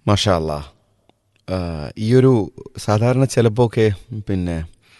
മാഷാ അല്ലാ ഈ ഒരു സാധാരണ ചിലപ്പോൾ ഒക്കെ പിന്നെ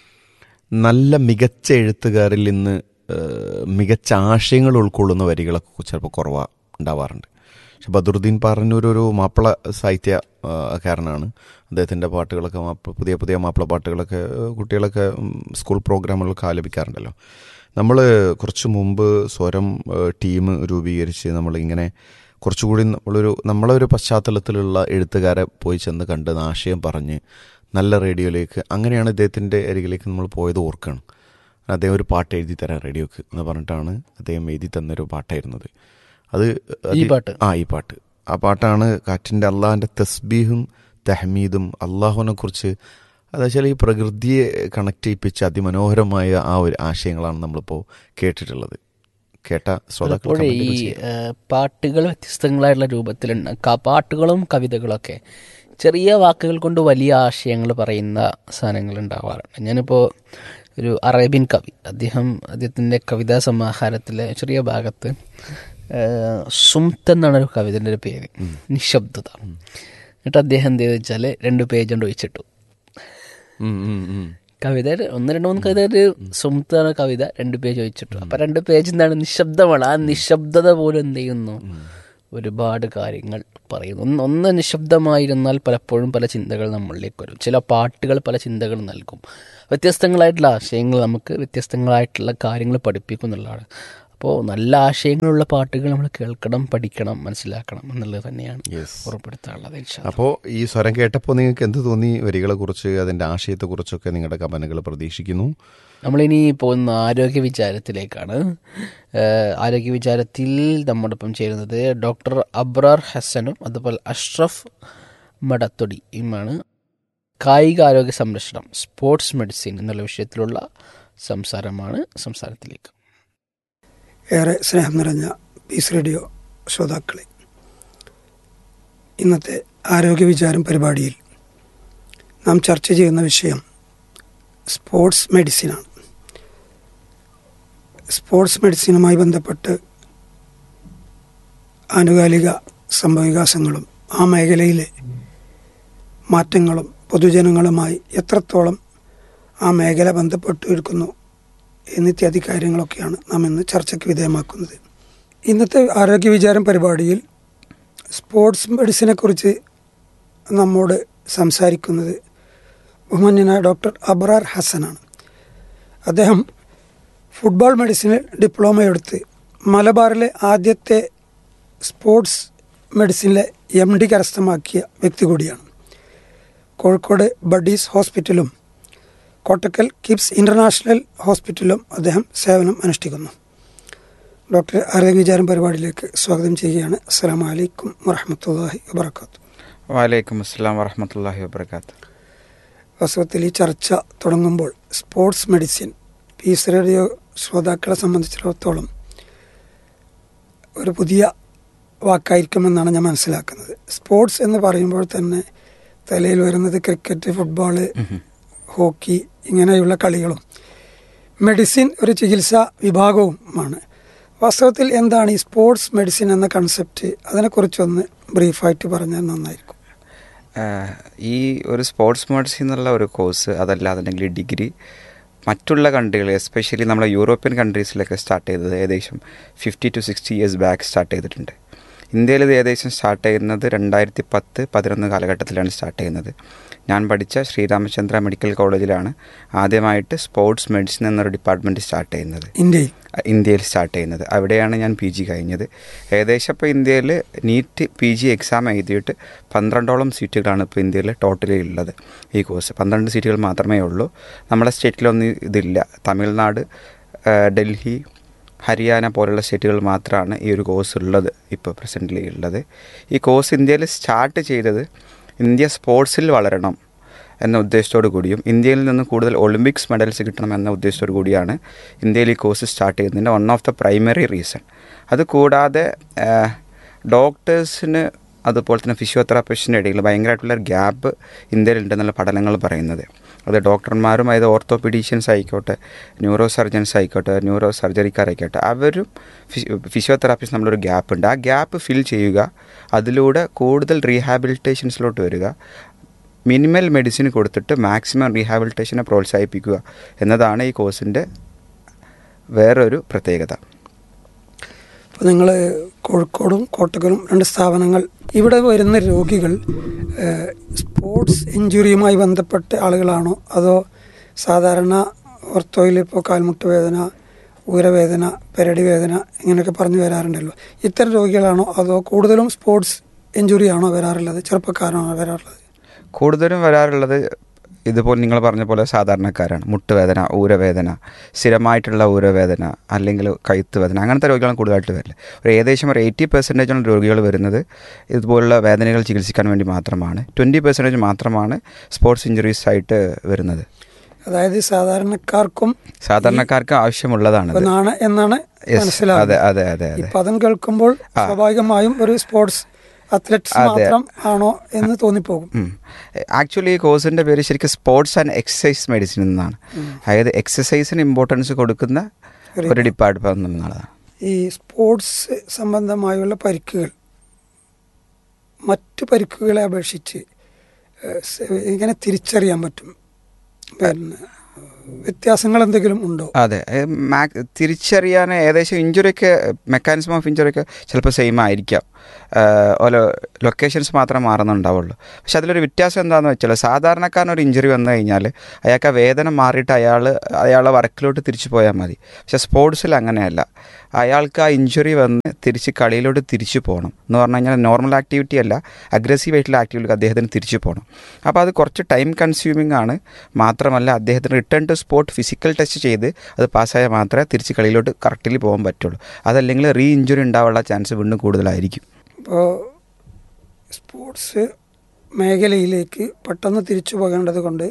നല്ല മികച്ച എഴുത്തുകാരിൽ നിന്ന് ആ, മികച്ച ആശയങ്ങൾ ഉൾക്കൊള്ളുന്ന വരികളൊക്കെ ചിലപ്പോൾ കുറവാ ഉണ്ടാവാറുണ്ട് പക്ഷെ ബദറുദ്ദീൻ പറഞ്ഞൊരു ഒരു മാപ്പിള സാഹിത്യ ആ, കാരനാണ് അദ്ദേഹത്തിൻ്റെ പാട്ടുകളൊക്കെ മാപ്പ- പുതിയ പുതിയ മാപ്പിള പാട്ടുകളൊക്കെ ആ, കുട്ടികളൊക്കെ ഉം, സ്കൂൾ പ്രോഗ്രാമുകളൊക്കെ ആലപിക്കാറുണ്ടല്ലോ നമ്മൾ കുറച്ച് മുമ്പ് സ്വരം ടീം രൂപീകരിച്ച് നമ്മളിങ്ങനെ കുറച്ചുകൂടി നമ്മളൊരു നമ്മളൊരു പശ്ചാത്തലത്തിലുള്ള എഴുത്തുകാരെ പോയി ചെന്ന് കണ്ട് ആശയം പറഞ്ഞ് നല്ല റേഡിയോയിലേക്ക് അങ്ങനെയാണ് ഇദ്ദേഹത്തിൻ്റെ അരികിലേക്ക് നമ്മൾ പോയത് ഓർക്കണം അദ്ദേഹം ഒരു പാട്ട് എഴുതി തരാം റേഡിയോക്ക് എന്ന് പറഞ്ഞിട്ടാണ് അദ്ദേഹം എഴുതി തന്നൊരു പാട്ടായിരുന്നത് അത് ഈ അത് പാട്ട് ആ ഈ പാട്ട് ആ പാട്ടാണ് കാറ്റിൻ്റെ അള്ളാഹിൻ്റെ തസ്ബീഹും തഹമീദും അള്ളാഹുവിനെ കുറിച്ച് അതെച്ചാൽ ഈ പ്രകൃതിയെ കണക്ട് ചെയ്യിപ്പിച്ച അതിമനോഹരമായ ആ ഒരു ആശയങ്ങളാണ് നമ്മളിപ്പോൾ കേട്ടിട്ടുള്ളത് കേട്ട ശ്രോതാക്കൾ പലപ്പോഴും ഈ കമന്റുകൾ ചെയ്യും. ഏഹ്, പാട്ടുകൾ വ്യത്യസ്തങ്ങളായിട്ടുള്ള രൂപത്തിലുണ്ട് ക- പാട്ടുകളും കവിതകളൊക്കെ ചെറിയ വാക്കുകൾ കൊണ്ട് വലിയ ആശയങ്ങൾ പറയുന്ന സാധനങ്ങൾ ഉണ്ടാവാറുണ്ട് ഞാനിപ്പോൾ ഒരു അറേബ്യൻ കവി അദ്ദേഹം അദ്ദേഹത്തിൻ്റെ കവിതാ സമാഹാരത്തിലെ ചെറിയ ഭാഗത്ത് ഏഹ്, സുംത്ത് എന്നാണ് ഒരു കവിതൻ്റെ ഒരു പേര് നിശബ്ദത എന്നിട്ട് അദ്ദേഹം എന്ത് ചെയ്തു വെച്ചാൽ രണ്ട് പേജ് കൊണ്ട് ഒഴിച്ചിട്ടു ഉം, ഉം, ഉം. കവിത ഒന്ന് രണ്ട് മൂന്ന് കവിത ഒരു സുമത്താണ് കവിത രണ്ട് പേജ് ചോദിച്ചിട്ടു അപ്പൊ രണ്ട് പേജ് എന്താണ് നിശബ്ദമാണ് ആ നിശബ്ദത പോലും എന്ത് ചെയ്യുന്നു ഒരുപാട് കാര്യങ്ങൾ പറയുന്നു ഒന്ന് ഒന്ന് നിശബ്ദമായിരുന്നാൽ പലപ്പോഴും പല ചിന്തകൾ നമ്മളിലേക്ക് വരും ചില പാട്ടുകൾ പല ചിന്തകൾ നൽകും വ്യത്യസ്തങ്ങളായിട്ടുള്ള ആശയങ്ങൾ നമുക്ക് വ്യത്യസ്തങ്ങളായിട്ടുള്ള കാര്യങ്ങൾ പഠിപ്പിക്കും എന്നുള്ളതാണ് അപ്പോൾ നല്ല ആശയങ്ങളുള്ള പാട്ടുകൾ നമ്മൾ കേൾക്കണം പഠിക്കണം മനസ്സിലാക്കണം എന്നുള്ളത് തന്നെയാണ് Yes. ഉറപ്പെടുത്താനുള്ളത് ഇൻഷാ അപ്പോൾ ഈ സ്വരം കേട്ടപ്പോൾ നിങ്ങൾക്ക് എന്ത് തോന്നി വരികളെ കുറിച്ച് അതിൻ്റെ ആശയത്തെക്കുറിച്ചൊക്കെ നിങ്ങളുടെ കമന്റുകൾ പ്രതീക്ഷിക്കുന്നു നമ്മളിനി പോകുന്ന ആരോഗ്യ വിചാരത്തിലേക്കാണ് ഏഹ് ആരോഗ്യ വിചാരത്തിൽ നമ്മോടൊപ്പം ചേരുന്നത് ഡോക്ടർ അബ്രാർ ഹസനും അതുപോലെ അഷ്റഫ് മടത്തൊടിയുമാണ് കായികാരോഗ്യ സംരക്ഷണം സ്പോർട്സ് മെഡിസിൻ എന്നുള്ള വിഷയത്തിലുള്ള സംസാരമാണ് സംസാരത്തിലേക്ക് ഏറെ സ്നേഹം നിറഞ്ഞ പീസ് റേഡിയോ ശ്രോതാക്കളെ ഇന്നത്തെ ആരോഗ്യ വിചാരം പരിപാടിയിൽ നാം ചർച്ച ചെയ്യുന്ന വിഷയം സ്പോർട്സ് മെഡിസിനാണ് സ്പോർട്സ് മെഡിസിനുമായി ബന്ധപ്പെട്ട് ആനുകാലിക സംഭവവികാസങ്ങളും ആ മേഖലയിലെ മാറ്റങ്ങളും പൊതുജനങ്ങളുമായി എത്രത്തോളം ആ മേഖല ബന്ധപ്പെട്ടിരിക്കുന്നു എന്നിത്യാദി കാര്യങ്ങളൊക്കെയാണ് നാം ഇന്ന് ചർച്ചയ്ക്ക് വിധേയമാക്കുന്നത് ഇന്നത്തെ ആരോഗ്യ വിചാരം പരിപാടിയിൽ സ്പോർട്സ് മെഡിസിനെ കുറിച്ച് നമ്മോട് സംസാരിക്കുന്നത് ബഹുമാന്യനായ ഡോക്ടർ അബ്രാർ ഹസനാണ് അദ്ദേഹം ഫുട്ബോൾ മെഡിസിനിൽ ഡിപ്ലോമ എടുത്ത് മലബാറിലെ ആദ്യത്തെ സ്പോർട്സ് മെഡിസിനിലെ എം ഡി കരസ്ഥമാക്കിയ വ്യക്തി കൂടിയാണ് കോഴിക്കോട് ബഡീസ് ഹോസ്പിറ്റലും കോട്ടക്കൽ കിബ്സ് ഇൻ്റർനാഷണൽ ഹോസ്പിറ്റലിലും അദ്ദേഹം സേവനം അനുഷ്ഠിക്കുന്നു ഡോക്ടർ ആരോഗ്യ വിചാരം പരിപാടിയിലേക്ക് സ്വാഗതം ചെയ്യുകയാണ് അസ്സാം വലൈക്കും വറഹമത്തല്ലാഹി വാബർക്കാത്തു വലൈക്കും അസ്സാം വറഹമത്തല്ലാഹി വബർക്കാത്ത് വാസ്തവത്തിൽ ഈ ചർച്ച തുടങ്ങുമ്പോൾ സ്പോർട്സ് മെഡിസിൻ പീസ് റേഡിയോ ശ്രോതാക്കളെ സംബന്ധിച്ചിടത്തോളം ഒരു പുതിയ വാക്കായിരിക്കുമെന്നാണ് ഞാൻ മനസ്സിലാക്കുന്നത് സ്പോർട്സ് എന്ന് പറയുമ്പോൾ തന്നെ തലയിൽ വരുന്നത് ക്രിക്കറ്റ് ഫുട്ബോള് ഹോക്കി ഇങ്ങനെയുള്ള കളികളും മെഡിസിൻ ഒരു ചികിത്സാ വിഭാഗവുമാണ് വാസ്തവത്തിൽ എന്താണ് ഈ സ്പോർട്സ് മെഡിസിൻ എന്ന കൺസെപ്റ്റ് അതിനെക്കുറിച്ചൊന്ന് ബ്രീഫായിട്ട് പറഞ്ഞാൽ നന്നായിരിക്കും ആഹ് ഈ ഒരു സ്പോർട്സ് മെഡിസിൻ എന്നുള്ള ഒരു കോഴ്സ് അതല്ലാന്നുണ്ടെങ്കിൽ ഡിഗ്രി മറ്റുള്ള കൺട്രികൾ എസ്പെഷ്യലി നമ്മളെ യൂറോപ്യൻ കൺട്രീസിലൊക്കെ സ്റ്റാർട്ട് ചെയ്തത് ഏകദേശം fifty to sixty years back start ചെയ്തിട്ടുണ്ട് ഇന്ത്യയിൽ ഇത് ഏകദേശം സ്റ്റാർട്ട് ചെയ്യുന്നത് രണ്ടായിരത്തി പത്ത് പതിനൊന്ന് കാലഘട്ടത്തിലാണ് സ്റ്റാർട്ട് ചെയ്യുന്നത് ഞാൻ പഠിച്ച ശ്രീരാമചന്ദ്ര മെഡിക്കൽ കോളേജിലാണ് ആദ്യമായിട്ട് സ്പോർട്സ് മെഡിസിൻ എന്നൊരു ഡിപ്പാർട്ട്മെൻറ്റ് സ്റ്റാർട്ട് ചെയ്യുന്നത് ഇന്ത്യയിൽ ഇന്ത്യയിൽ സ്റ്റാർട്ട് ചെയ്യുന്നത് അവിടെയാണ് ഞാൻ പി ജി കഴിഞ്ഞത് ഏകദേശം ഇപ്പോൾ ഇന്ത്യയിൽ നീറ്റ് പി ജി എക്സാം എഴുതിയിട്ട് പന്ത്രണ്ടോളം സീറ്റുകളാണ് ഇപ്പോൾ ഇന്ത്യയിൽ ടോട്ടലി ഉള്ളത് ഈ കോഴ്സ് പന്ത്രണ്ട് സീറ്റുകൾ മാത്രമേ ഉള്ളൂ നമ്മുടെ സ്റ്റേറ്റിലൊന്നും ഇതില്ല തമിഴ്നാട് ആ, ഡൽഹി ഹരിയാന പോലുള്ള സ്റ്റേറ്റുകൾ മാത്രമാണ് ഈ ഒരു കോഴ്സ് ഉള്ളത് ഇപ്പോൾ പ്രസൻ്റ്ലി ഉള്ളത് ഈ കോഴ്സ് ഇന്ത്യയിൽ സ്റ്റാർട്ട് ചെയ്തത് ഇന്ത്യ സ്പോർട്സിൽ വളരണം എന്ന ഉദ്ദേശത്തോടു കൂടിയും ഇന്ത്യയിൽ നിന്ന് കൂടുതൽ ഒളിമ്പിക്സ് മെഡൽസ് കിട്ടണം എന്ന ഉദ്ദേശത്തോടു കൂടിയാണ് ഇന്ത്യയിൽ ഈ കോഴ്സ് സ്റ്റാർട്ട് ചെയ്യുന്നതിൻ്റെ one of the primary reason അത് കൂടാതെ ഡോക്ടേഴ്സിന് അതുപോലെ തന്നെ ഫിസിയോതെറാപ്പിസ്റ്റിൻ്റെ ഇടയിൽ ഭയങ്കരമായിട്ടുള്ള ഗ്യാപ്പ് ഇന്ത്യയിലുണ്ടെന്നുള്ള പഠനങ്ങൾ പറയുന്നത് അത് ഡോക്ടർമാരും അതായത് ഓർത്തോപീഡീഷ്യൻസ് ആയിക്കോട്ടെ ന്യൂറോ സർജൻസ് ആയിക്കോട്ടെ ന്യൂറോ സർജറിക്കാരായിക്കോട്ടെ അവരും ഫിസിയോതെറാപ്പിസ്റ്റ് നമ്മളൊരു ഗ്യാപ്പ് ഉണ്ട് ആ ഗ്യാപ്പ് ഫിൽ ചെയ്യുക അതിലൂടെ കൂടുതൽ റീഹാബിലിറ്റേഷൻസിലോട്ട് വരിക മിനിമൽ മെഡിസിൻ കൊടുത്തിട്ട് മാക്സിമം റീഹാബിലിറ്റേഷനെ പ്രോത്സാഹിപ്പിക്കുക എന്നതാണ് ഈ കോഴ്സിൻ്റെ വേറൊരു പ്രത്യേകത അപ്പോൾ നിങ്ങൾ കോഴിക്കോടും കോട്ടക്കലും രണ്ട് സ്ഥാപനങ്ങൾ ഇവിടെ വരുന്ന രോഗികൾ ഏഹ്, സ്പോർട്സ് ഇഞ്ചുറിയുമായി ബന്ധപ്പെട്ട ആളുകളാണോ അതോ സാധാരണ ഓർത്തോയിൽ ഇപ്പോൾ കാൽമുട്ട് വേദന ഊരവേദന പെരടി വേദന ഇങ്ങനെയൊക്കെ പറഞ്ഞു വരാറുണ്ടല്ലോ ഇത്തരം രോഗികളാണോ അതോ കൂടുതലും സ്പോർട്സ് ഇഞ്ചുറിയാണോ വരാറുള്ളത് ചെറുപ്പക്കാരാണോ വരാറുള്ളത് കൂടുതലും വരാറുള്ളത് ഇതുപോലെ നിങ്ങൾ പറഞ്ഞ പോലെ സാധാരണക്കാരാണ് മുട്ടുവേദന ഊരവേദന സ്ഥിരമായിട്ടുള്ള ഊരവേദന അല്ലെങ്കിൽ കഴുത്ത് വേദന അങ്ങനത്തെ രോഗികളാണ് കൂടുതലായിട്ട് വരില്ല ഒരു ഏകദേശം ഒരു എയ്റ്റി പെർസെൻറ്റേജോളം രോഗികൾ വരുന്നത് ഇതുപോലുള്ള വേദനകൾ ചികിത്സിക്കാൻ വേണ്ടി മാത്രമാണ് ട്വൻറ്റി പെർസെൻറ്റേജ് മാത്രമാണ് സ്പോർട്സ് ഇഞ്ചുറീസ് ആയിട്ട് വരുന്നത് അതായത് സാധാരണക്കാർക്കും സാധാരണക്കാർക്ക് ആവശ്യമുള്ളതാണ് എന്നാണ് എന്നാണ് Yes, മനസ്സിലാവുന്നത് അതെ അതെ അതെ ഈ അതെ പദം കേൾക്കുമ്പോൾ സ്വാഭാവികമായും ഒരു സ്പോർട്സ് അത്ലറ്റ്സ് മാത്രം ആണോ എന്ന് തോന്നിപ്പോകും ആക്ച്വലി ഈ കോഴ്സിൻ്റെ പേര് ശരിക്കും സ്പോർട്സ് ആൻഡ് എക്സസൈസ് മെഡിസിൻ എന്നാണ് അതായത് എക്സസൈസിന് ഇമ്പോർട്ടൻസ് കൊടുക്കുന്ന ഒരു ഡിപ്പാർട്ട്മെന്റ് എന്നുള്ളതാണ് ഈ സ്പോർട്സ് സംബന്ധമായുള്ള പരിക്കുകൾ മറ്റു പരിക്കുകളെ അപേക്ഷിച്ച് ഏഹ്, സ- എങ്ങനെ തിരിച്ചറിയാൻ പറ്റും പിന്നെ വ്യത്യാസങ്ങൾ എന്തെങ്കിലും ഉണ്ടോ അതെ ഏ, മാ- തിരിച്ചറിയാൻ ഏകദേശം ഇഞ്ചുറിയൊക്കെ മെക്കാനിസം ഓഫ് ഇഞ്ചുറിയൊക്കെ ചിലപ്പോൾ സെയിം ആയിരിക്കാം ഏഹ്, ഓരോ ലൊക്കേഷൻസ് മാത്രമേ മാറുന്നുണ്ടാവുള്ളൂ പക്ഷെ അതിലൊരു വ്യത്യാസം എന്താണെന്ന് വെച്ചാൽ സാധാരണക്കാരന് ഒരു ഇഞ്ചുറി വന്നു കഴിഞ്ഞാൽ അയാൾക്ക് ആ വേദന മാറിയിട്ട് അയാൾ അയാളെ വർക്കിലോട്ട് തിരിച്ചു പോയാൽ മതി പക്ഷെ സ്പോർട്സിൽ അങ്ങനെയല്ല അയാൾക്ക് ആ ഇഞ്ചുറി വന്ന് തിരിച്ച് കളിയിലോട്ട് തിരിച്ചു പോകണം എന്ന് പറഞ്ഞു കഴിഞ്ഞാൽ നോർമൽ ആക്ടിവിറ്റി അല്ല അഗ്രസീവ് ആയിട്ടുള്ള ആക്ടിവിറ്റി അദ്ദേഹത്തിന് തിരിച്ചു പോകണം അപ്പോൾ അത് കുറച്ച് ടൈം കൺസ്യൂമിംഗ് ആണ് മാത്രമല്ല അദ്ദേഹത്തിന് return to sport physical test ചെയ്ത് അത് പാസ്സായാൽ മാത്രമേ തിരിച്ച് കളിയിലോട്ട് കറക്റ്റിൽ പോകാൻ പറ്റുള്ളൂ അതല്ലെങ്കിൽ റീ ഇഞ്ചുറി ഉണ്ടാവാനുള്ള ചാൻസ് വീണ്ടും കൂടുതലായിരിക്കും ഇപ്പോൾ സ്പോർട്സ് മേഖലയിലേക്ക് പെട്ടെന്ന് തിരിച്ചു പോകേണ്ടത് കൊണ്ട്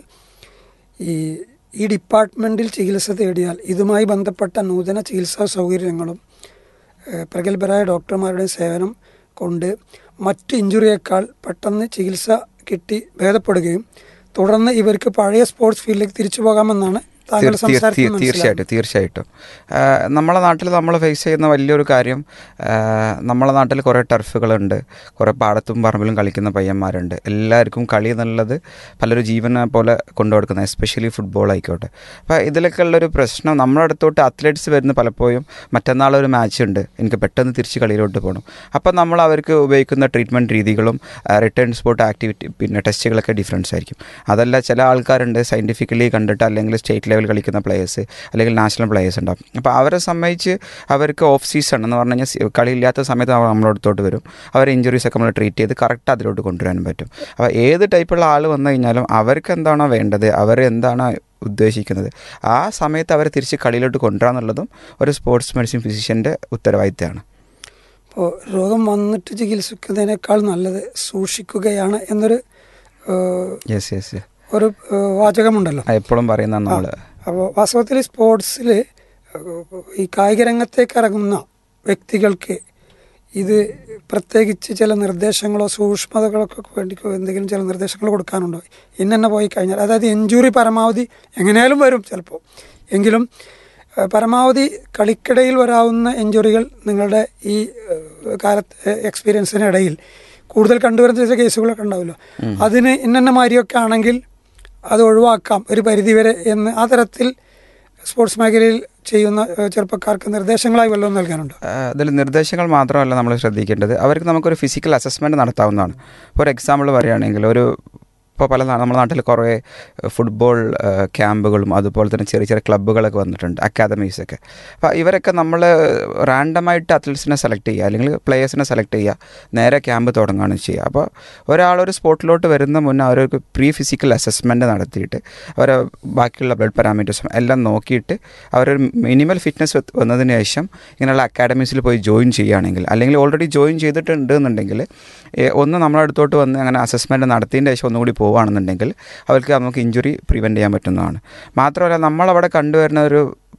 ഈ ഈ ഡിപ്പാർട്ട്മെൻറ്റിൽ ചികിത്സ തേടിയാൽ ഇതുമായി ബന്ധപ്പെട്ട നൂതന ചികിത്സാ സൗകര്യങ്ങളും ഏഹ്, പ്രഗത്ഭരായ ഡോക്ടർമാരുടെ സേവനം കൊണ്ട് മറ്റ് ഇഞ്ചുറിയേക്കാൾ പെട്ടെന്ന് ചികിത്സ കിട്ടി ഭേദപ്പെടുകയും തുടർന്ന് ഇവർക്ക് പഴയ സ്പോർട്സ് ഫീൽഡിലേക്ക് തിരിച്ചു പോകാമെന്നാണ് താങ്കൾ തീർ- തീർ- സംസാരത്തിൽ തീർ- മനസ്സിലായത് തീർച്ചയായിട്ടും തീർച്ചയായിട്ടും ആ, നമ്മളെ നാട്ടിൽ നമ്മൾ ഫേസ് ചെയ്യുന്ന വലിയൊരു കാര്യം ആ, നമ്മളെ നാട്ടിൽ കുറേ ടർഫുകളുണ്ട് കുറേ പാടത്തും പറമ്പിലും കളിക്കുന്ന പയ്യന്മാരുണ്ട് എല്ലാവർക്കും കളി എന്നുള്ളത് പലരും ജീവനെ പോലെ കൊണ്ടുകൊടുക്കുന്നത് എസ്പെഷ്യലി ഫുട്ബോൾ ആയിക്കോട്ടെ അപ്പോൾ ഇതിലൊക്കെ ഉള്ളൊരു പ്രശ്നം നമ്മുടെ അടുത്തോട്ട് അത്ലറ്റ്സ് വരുന്ന പലപ്പോഴും മറ്റന്നാളൊരു മാച്ച് ഉണ്ട് എനിക്ക് പെട്ടെന്ന് തിരിച്ച് കളിയിലോട്ട് പോകണം അപ്പോൾ നമ്മൾ അവർക്ക് ഉപയോഗിക്കുന്ന ട്രീറ്റ്മെൻറ്റ് രീതികളും റിട്ടേൺ സ്പോർട്ട് ആക്ടിവിറ്റി പിന്നെ ടെസ്റ്റുകളൊക്കെ ഡിഫറൻസ് ആയിരിക്കും അതല്ല ചില ആൾക്കാരുണ്ട് സയൻറ്റിഫിക്കലി കണ്ടിട്ട് അല്ലെങ്കിൽ സ്റ്റേറ്റ് ലെവൽ കളിക്കുന്ന പ്ലേയേഴ്സ് അല്ലെങ്കിൽ നാഷണൽ പ്ലേയേഴ്സ് ഉണ്ടാവും അപ്പോൾ അവരെ സംബന്ധിച്ച് അവർക്ക് ഓഫ് സീസൺ എന്ന് പറഞ്ഞു കഴിഞ്ഞാൽ സി- കളിയില്ലാത്ത സമയത്ത് അവർ നമ്മളെ അടുത്തോട്ട് വരും അവരെ ഇഞ്ചുറീസ് ഒക്കെ നമ്മൾ ട്രീറ്റ് ചെയ്ത് കറക്റ്റ് അതിലോട്ട് കൊണ്ടുവരാനും പറ്റും അപ്പോൾ ഏത് ടൈപ്പുള്ള ആൾ വന്നു കഴിഞ്ഞാലും അവർക്ക് എന്താണോ വേണ്ടത് അവർ എന്താണോ ഉദ്ദേശിക്കുന്നത് ആ സമയത്ത് അവരെ തിരിച്ച് കളിയിലോട്ട് കൊണ്ടുവരാന്നുള്ളതും ഒരു സ്പോർട്സ് മെഡിസിൻ ഫിസിഷ്യൻ്റെ ഉത്തരവാദിത്തമാണ് ഇപ്പോൾ രോഗം വന്നിട്ട് ചികിത്സിക്കുന്നതിനേക്കാൾ നല്ലത് സൂക്ഷിക്കുകയാണ് എന്നൊരു ഏഹ്, യെസ് യെസ് ഒരു ഏഹ്, വാചകമുണ്ടല്ലോ എപ്പോഴും പറയുന്ന നമ്മൾ അപ്പോൾ വാസ്തവത്തിൽ സ്പോർട്സിൽ ഈ കായിക രംഗത്തേക്ക് ഇറങ്ങുന്ന വ്യക്തികൾക്ക് ഇത് പ്രത്യേകിച്ച് ചില നിർദ്ദേശങ്ങളോ സൂക്ഷ്മതകളൊക്കെ വേണ്ടി എന്തെങ്കിലും ചില നിർദ്ദേശങ്ങൾ കൊടുക്കാനുണ്ടോ ഇന്നെ പോയി കഴിഞ്ഞാൽ അതായത് ഇഞ്ചുറി പരമാവധി എങ്ങനെയാലും വരും ചിലപ്പോൾ എങ്കിലും ഏഹ്, പരമാവധി കളിക്കിടയിൽ വരാവുന്ന ഇഞ്ചുറികൾ നിങ്ങളുടെ ഈ ഏഹ്, കാലത്ത് എക്സ്പീരിയൻസിനിടയിൽ കൂടുതൽ കണ്ടുവരുന്ന ചില കേസുകളൊക്കെ ഉണ്ടാവുമല്ലോ അതിന് ഇന്നെ മാതിരിയൊക്കെ ആണെങ്കിൽ അത് ഒഴിവാക്കാം ഒരു പരിധിവരെ എന്ന് ആ തരത്തിൽ സ്പോർട്സ് മേഖലയിൽ ചെയ്യുന്ന ഏഹ്, ചെറുപ്പക്കാർക്ക് നിർദ്ദേശങ്ങളായി വല്ലതും നൽകാനുണ്ടോ അതിൽ നിർദ്ദേശങ്ങൾ മാത്രമല്ല നമ്മൾ ശ്രദ്ധിക്കേണ്ടത് അവർക്ക് നമുക്കൊരു ഫിസിക്കൽ അസസ്മെൻറ്റ് നടത്താവുന്നതാണ് ഇപ്പോൾ ഒരു എക്സാമ്പിൾ പറയുകയാണെങ്കിൽ ഒരു ഇപ്പോൾ പല നാ- നമ്മുടെ നാട്ടിൽ കുറേ ഫുട്ബോൾ ക്യാമ്പുകളും അതുപോലെ തന്നെ ചെറിയ ചെറിയ ക്ലബ്ബുകളൊക്കെ വന്നിട്ടുണ്ട് അക്കാദമീസൊക്കെ അപ്പോൾ ഇവരൊക്കെ നമ്മൾ റാൻഡമായിട്ട് അത്ലറ്റ്സിനെ സെലക്ട് ചെയ്യുക അല്ലെങ്കിൽ പ്ലേയേഴ്സിനെ സെലക്ട് ചെയ്യുക നേരെ ക്യാമ്പ് തുടങ്ങുകയാണ് ചെയ്യുക അപ്പോൾ ഒരാളൊരു സ്പോർട്ടിലോട്ട് വരുന്ന മുന്നേ അവർക്ക് പ്രീ ഫിസിക്കൽ അസസ്മെൻറ്റ് നടത്തിയിട്ട് അവരെ ബാക്കിയുള്ള ബ്ലഡ് പാരാമീറ്റേഴ്സും എല്ലാം നോക്കിയിട്ട് അവരൊരു മിനിമൽ ഫിറ്റ്നസ് വന്നതിന് ശേഷം ഇങ്ങനെയുള്ള അക്കാഡമീസിൽ പോയി ജോയിൻ ചെയ്യുകയാണെങ്കിൽ അല്ലെങ്കിൽ ഓൾറെഡി ജോയിൻ ചെയ്തിട്ടുണ്ട് എന്നുണ്ടെങ്കിൽ ഏ, ഒന്ന് നമ്മളെ അടുത്തോട്ട് വന്ന് അങ്ങനെ അസസ്മെൻറ്റ് നടത്തിയതിൻ്റെ ശേഷം ഒന്നുകൂടി പോവുകയാണെന്നുണ്ടെങ്കിൽ അവർക്ക് നമുക്ക് ഇഞ്ചുറി പ്രിവെൻറ്റ് ചെയ്യാൻ പറ്റുന്നതാണ് മാത്രമല്ല നമ്മളവിടെ കണ്ടുവരുന്ന ഒരു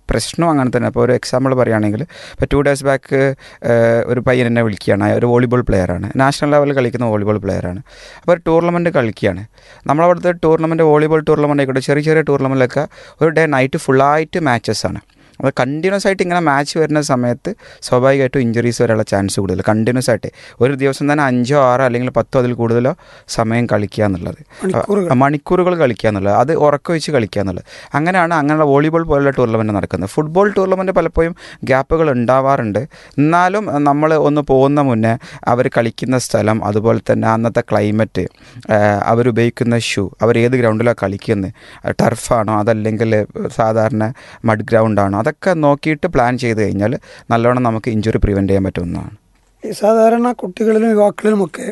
പ്രശ്നം അങ്ങനെ തന്നെ അപ്പോൾ ഒരു എക്സാമ്പിൾ പറയുകയാണെങ്കിൽ ഇപ്പോൾ ടു ഡേയ്സ് ബാക്ക് ഒരു പയ്യൻ എന്നെ വിളിക്കുകയാണ് അയാൾ ഒരു വോളിബോൾ പ്ലെയറാണ് നാഷണൽ ലെവലിൽ കളിക്കുന്ന വോളിബോൾ പ്ലെയറാണ് അപ്പോൾ ഒരു ടൂർണമെൻറ്റ് കളിക്കുകയാണ് നമ്മളവിടുത്തെ ടൂർണമെൻറ്റ് വോളിബോൾ ടൂർണമെൻറ്റ് ആയിക്കോട്ടെ ചെറിയ ചെറിയ ടൂർണമെൻറ്റിലൊക്കെ ഒരു ഡേ നൈറ്റ് ഫുള്ളായിട്ട് മാച്ചസ് ആണ് അപ്പോൾ കണ്ടിന്യൂസ് ആയിട്ട് ഇങ്ങനെ മാച്ച് വരുന്ന സമയത്ത് സ്വാഭാവികമായിട്ടും ഇഞ്ചുറീസ് വരാനുള്ള ചാൻസ് കൂടുതൽ കണ്ടിന്യൂസ് ആയിട്ട് ഒരു ദിവസം തന്നെ അഞ്ചോ ആറോ അല്ലെങ്കിൽ പത്തോ അതിൽ കൂടുതലോ സമയം കളിക്കുക എന്നുള്ളത് മണിക്കൂറുകൾ. ആ, മണിക്കൂറുകൾ കളിക്കുക എന്നുള്ളത് അത് ഉറക്കം വെച്ച് കളിക്കുക എന്നുള്ളത് അങ്ങനെയാണ് അങ്ങനെയുള്ള വോളിബോൾ പോലുള്ള ടൂർണമെൻറ്റ് നടക്കുന്നത് ഫുട്ബോൾ ടൂർണമെൻറ്റ് പലപ്പോഴും ഗ്യാപ്പുകൾ ഉണ്ടാവാറുണ്ട് എന്നാലും നമ്മൾ ഒന്ന് പോകുന്ന മുന്നേ അവർ കളിക്കുന്ന സ്ഥലം അതുപോലെ തന്നെ അന്നത്തെ ക്ലൈമറ്റ് അവരുപയോഗിക്കുന്ന ഷൂ അവർ ഏത് ഗ്രൗണ്ടിലാണ് കളിക്കുന്നത് ടർഫാണോ അതല്ലെങ്കിൽ സാധാരണ മഡ് ഗ്രൗണ്ടാണോ അതൊക്കെ നോക്കിയിട്ട് പ്ലാൻ ചെയ്ത് കഴിഞ്ഞാൽ നല്ലോണം നമുക്ക് ഇഞ്ചുറി പ്രിവെൻറ്റ് ചെയ്യാൻ പറ്റുന്നതാണ് ഈ സാധാരണ കുട്ടികളിലും യുവാക്കളിലുമൊക്കെ